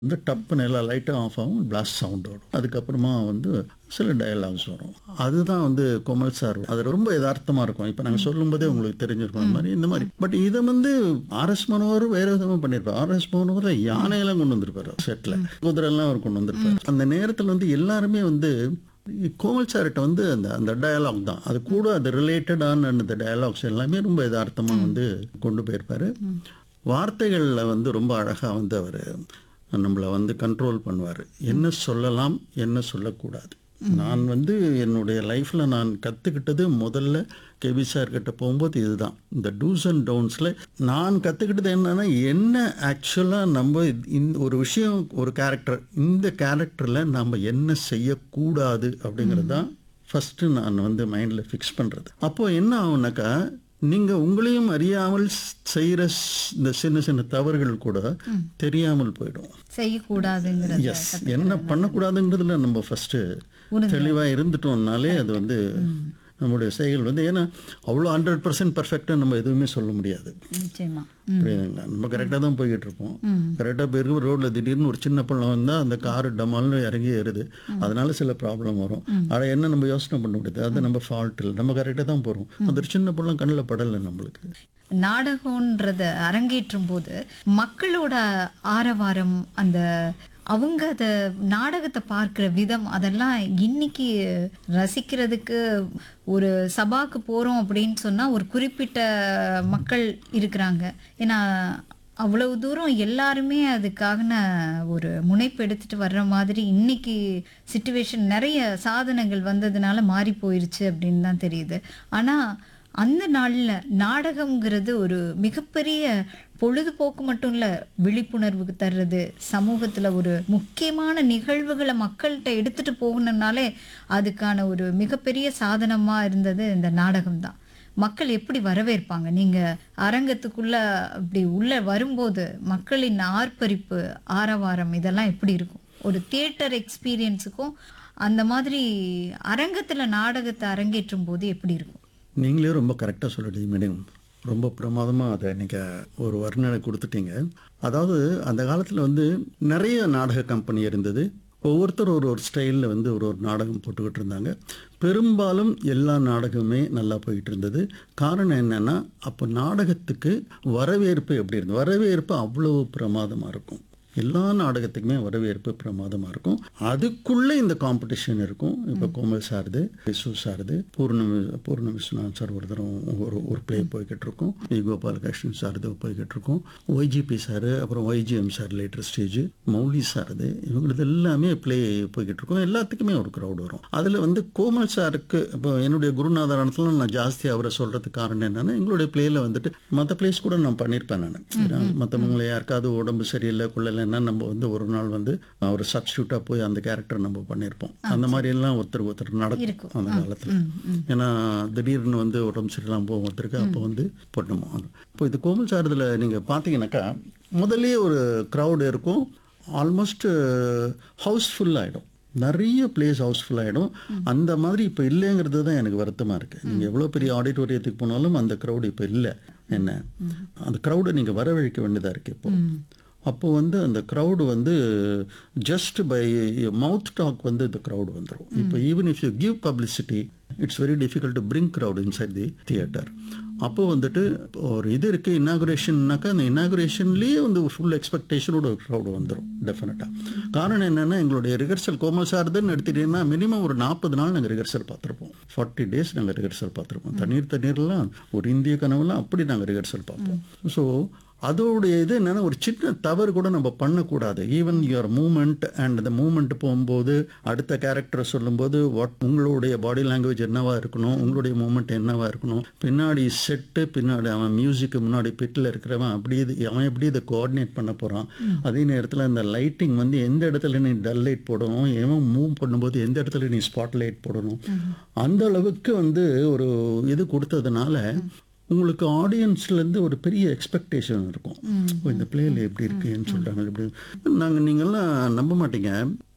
வந்து டப்புன்னு எல்லாம் லைட்டும் ஆஃப் ஆகும் பிளாஸ்ட் சவுண்ட் வரும் அதுக்கப்புறமா வந்து சில டயலாக்ஸ் வரும் அதுதான் வந்து கோமல் சார் அது ரொம்ப யதார்த்தமாக இருக்கும் இப்போ நாங்கள் சொல்லும்போதே உங்களுக்கு தெரிஞ்சிருக்கும் அந்த மாதிரி இந்த மாதிரி பட் இதை வந்து ஆர்எஸ் மனோகர் வேற விதமாக பண்ணியிருப்பார் ஆர்எஸ் மனோகர் யானையெல்லாம் கொண்டு வந்திருப்பாரு செட்டில் குதிரைலாம் அவர் கொண்டு வந்திருப்பாரு அந்த நேரத்தில் வந்து எல்லாருமே வந்து கோமல் சார்கிட்ட வந்து அந்த அந்த டயலாக் தான் அது கூட அது ரிலேட்டடான அந்த டயலாக்ஸ் எல்லாமே ரொம்ப யதார்த்தமாக வந்து கொண்டு போயிருப்பாரு வார்த்தைகளில் வந்து ரொம்ப அழகாக வந்து அவர் நம்மளை வந்து கண்ட்ரோல் பண்ணுவார் என்ன சொல்லலாம் என்ன சொல்லக்கூடாது நான் வந்து என்னுடைய லைஃப்பில் நான் கற்றுக்கிட்டது முதல்ல கேபி சார் கிட்ட போகும்போது இதுதான் இந்த டூஸ் அண்ட் டவுன்ஸில் நான் கற்றுக்கிட்டது என்னன்னா என்ன ஆக்சுவலாக நம்ம இந்த ஒரு விஷயம் ஒரு கேரக்டர் இந்த கேரக்டரில் நம்ம என்ன செய்யக்கூடாது அப்படிங்கிறது தான் ஃபஸ்ட்டு நான் வந்து மைண்டில் ஃபிக்ஸ் பண்ணுறது அப்போது என்ன ஆகுனாக்கா நீங்கள் உங்களையும் அறியாமல் செய்கிற இந்த சின்ன சின்ன தவறுகள் கூட தெரியாமல் போயிடும் செய்யக்கூடாதுங்கிறது எஸ் என்ன பண்ணக்கூடாதுங்கிறதுல நம்ம ஃபஸ்ட்டு தெளிவாக இருந்துட்டோம்னாலே அது வந்து நம்முடைய செயல் வந்து ஏன்னா அவ்வளோ ஹண்ட்ரட் பர்சன்ட் பர்ஃபெக்டாக நம்ம எதுவுமே சொல்ல முடியாது நிச்சயமா புரியுதுங்களா நம்ம கரெக்டாக தான் போய்கிட்டு இருப்போம் கரெக்டாக போயிருக்கும் ரோட்டில் திடீர்னு ஒரு சின்ன பள்ளம் வந்தால் அந்த காரு டமால்னு இறங்கி ஏறுது அதனால சில ப்ராப்ளம் வரும் அதை என்ன நம்ம யோசனை பண்ண முடியாது அது நம்ம ஃபால்ட் இல்லை நம்ம கரெக்டாக தான் போகிறோம் அந்த ஒரு சின்ன பள்ளம் கண்ணில் படலை நம்மளுக்கு நாடகம்ன்றத அரங்கேற்றும் போது மக்களோட ஆரவாரம் அந்த அவங்க அத நாடகத்தை பார்க்கிற விதம் அதெல்லாம் இன்னைக்கு ரசிக்கிறதுக்கு ஒரு சபாக்கு போறோம் அப்படின்னு சொன்னா ஒரு குறிப்பிட்ட மக்கள் இருக்கிறாங்க ஏன்னா அவ்வளவு தூரம் எல்லாருமே அதுக்கான ஒரு முனைப்பு எடுத்துட்டு வர்ற மாதிரி இன்னைக்கு சுச்சுவேஷன் நிறைய சாதனங்கள் வந்ததுனால மாறி போயிருச்சு அப்படின்னு தான் தெரியுது ஆனா அந்த நாள்ல நாடகம்ங்கிறது ஒரு மிகப்பெரிய பொழுதுபோக்கு மட்டும் இல்ல விழிப்புணர்வுக்கு தர்றது சமூகத்துல ஒரு முக்கியமான நிகழ்வுகளை மக்கள்கிட்ட எடுத்துட்டு போகணும்னாலே அதுக்கான ஒரு மிகப்பெரிய சாதனமா இருந்தது இந்த நாடகம் தான் மக்கள் எப்படி வரவேற்பாங்க நீங்க அரங்கத்துக்குள்ள அப்படி உள்ள வரும்போது மக்களின் ஆர்ப்பரிப்பு ஆரவாரம் இதெல்லாம் எப்படி இருக்கும் ஒரு தியேட்டர் எக்ஸ்பீரியன்ஸுக்கும் அந்த மாதிரி அரங்கத்துல நாடகத்தை அரங்கேற்றும் போது எப்படி இருக்கும் நீங்களே ரொம்ப கரெக்டாக சொல்லிட்டீங்க மேடம் ரொம்ப பிரமாதமாக அதை நீங்கள் ஒரு வர்ணனை கொடுத்துட்டீங்க அதாவது அந்த காலத்தில் வந்து நிறைய நாடக கம்பெனி இருந்தது ஒவ்வொருத்தர் ஒரு ஒரு ஸ்டைலில் வந்து ஒரு ஒரு நாடகம் போட்டுக்கிட்டு இருந்தாங்க பெரும்பாலும் எல்லா நாடகமுமே நல்லா போயிட்டு இருந்தது காரணம் என்னென்னா அப்போ நாடகத்துக்கு வரவேற்பு எப்படி இருந்தது வரவேற்பு அவ்வளவு பிரமாதமாக இருக்கும் எல்லா நாடகத்துக்குமே வரவேற்பு பிரமாதமாக இருக்கும் அதுக்குள்ளே இந்த காம்படிஷன் இருக்கும் இப்போ கோமல் சார்து விசு சார்து பூர்ணமி பூர்ண விஸ்வநாத் சார் ஒரு தரம் ஒரு ஒரு பிளே போய்கிட்டு இருக்கும் வி கோபாலகிருஷ்ணன் சார்து போய்கிட்டு இருக்கும் ஒய்ஜிபி சார் அப்புறம் YGM sir later stage Mouli சார்து இவங்களது எல்லாமே பிளே போய்கிட்டு இருக்கும் எல்லாத்துக்குமே ஒரு க்ரௌட் வரும் அதில் வந்து கோமல் சாருக்கு இப்போ என்னுடைய குருநாதரணத்தில் நான் ஜாஸ்தி அவரை சொல்கிறதுக்கு காரணம் என்னென்னா எங்களுடைய பிளேயில் வந்துட்டு மற்ற பிளேஸ் கூட நான் பண்ணியிருப்பேன் நான் மற்றவங்களை யாருக்காவது உடம்பு சரியில்லை கொள்ளலை இல்லைன்னா நம்ம வந்து ஒரு நாள் வந்து ஒரு சப்ஸ்டியூட்டாக போய் அந்த கேரக்டர் நம்ம பண்ணியிருப்போம் அந்த மாதிரி எல்லாம் ஒருத்தர் ஒருத்தர் நடக்கும் அந்த காலத்தில் ஏன்னா திடீர்னு வந்து உடம்பு சரியில்லாமல் போகும் ஒருத்தருக்கு அப்போ வந்து போட்டோமோ இப்போ இது கோமல் சாரத்தில் நீங்கள் பார்த்தீங்கன்னாக்கா முதல்ல ஒரு க்ரௌடு இருக்கும் ஆல்மோஸ்ட் ஹவுஸ்ஃபுல் ஆகிடும் நிறைய பிளேஸ் ஹவுஸ்ஃபுல் ஆகிடும் அந்த மாதிரி இப்போ இல்லைங்கிறது தான் எனக்கு வருத்தமாக இருக்குது நீங்கள் எவ்வளோ பெரிய ஆடிட்டோரியத்துக்கு போனாலும் அந்த க்ரௌடு இப்போ இல்லை என்ன அந்த க்ரௌடை நீங்கள் வரவழைக்க வேண்டியதாக இருக்குது இப்போ அப்போ வந்து அந்த க்ரௌடு வந்து ஜஸ்ட் பை மவுத் டாக் வந்து இந்த க்ரௌடு வந்துடும் இப்போ even if you give publicity it's very difficult to bring crowd inside the theatre அப்போ வந்துட்டு ஒரு இது இருக்குது இனாகுரேஷன்னாக்கா அந்த இனாகுரேஷன்லேயே வந்து ஃபுல் எக்ஸ்பெக்டேஷனோட ஒரு க்ரௌடு வந்துடும் டெஃபினட்டாக காரணம் என்னென்னா எங்களுடைய ரிஹர்சல் கோமல் சார்துன்னு எடுத்துட்டீங்கன்னா மினிமம் ஒரு நாற்பது நாள் நாங்கள் ரிஹர்சல் பார்த்துருப்போம் ஃபார்ட்டி டேஸ் நாங்கள் ரிஹர்சல் பார்த்துருப்போம் தண்ணீர் தண்ணீர்லாம் ஒரு இந்திய கனவுலாம் அப்படி நாங்கள் ரிஹர்சல் பார்ப்போம் ஸோ அதோடைய இது என்னென்னா ஒரு சின்ன தவறு கூட நம்ம பண்ணக்கூடாது ஈவன் யுவர் மூமெண்ட் அண்ட் அந்த மூமெண்ட் போகும்போது அடுத்த கேரக்டரை சொல்லும்போது வாட் உங்களுடைய பாடி லாங்குவேஜ் என்னவா இருக்கணும் உங்களுடைய மூமெண்ட் என்னவா இருக்கணும் பின்னாடி செட்டு பின்னாடி அவன் மியூசிக்கு முன்னாடி பிட்டில் இருக்கிறவன் அப்படி இது அவன் எப்படி இதை கோஆர்டினேட் பண்ண போகிறான் அதே நேரத்தில் அந்த லைட்டிங் வந்து எந்த இடத்துல நீ டல் லைட் போடணும் எவன் மூவ் பண்ணும்போது எந்த இடத்துல நீ ஸ்பாட் லைட் போடணும் அந்த அளவுக்கு வந்து ஒரு இது கொடுத்ததுனால உங்களுக்கு ஆடியன்ஸ்லேருந்து ஒரு பெரிய எக்ஸ்பெக்டேஷன் இருக்கும் இந்த பிளேயில் எப்படி இருக்குன்னு சொல்கிறாங்க எப்படி நாங்கள் நீங்கள்லாம் நம்ப மாட்டீங்க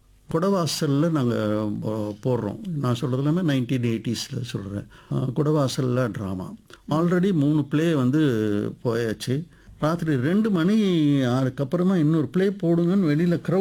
குடவாசலில் நாங்கள் போடுறோம் நான் சொல்கிறது எல்லாமே நைன்டீன் எயிட்டிஸில் சொல்கிறேன் குடவாசலில் ட்ராமா ஆல்ரெடி மூணு ப்ளே வந்து போயாச்சு ராத்திரி ரெண்டு மணி அதுக்கப்புறமா இன்னொரு ப்ளே போடுங்கன்னு வெளியில் க்ரௌட்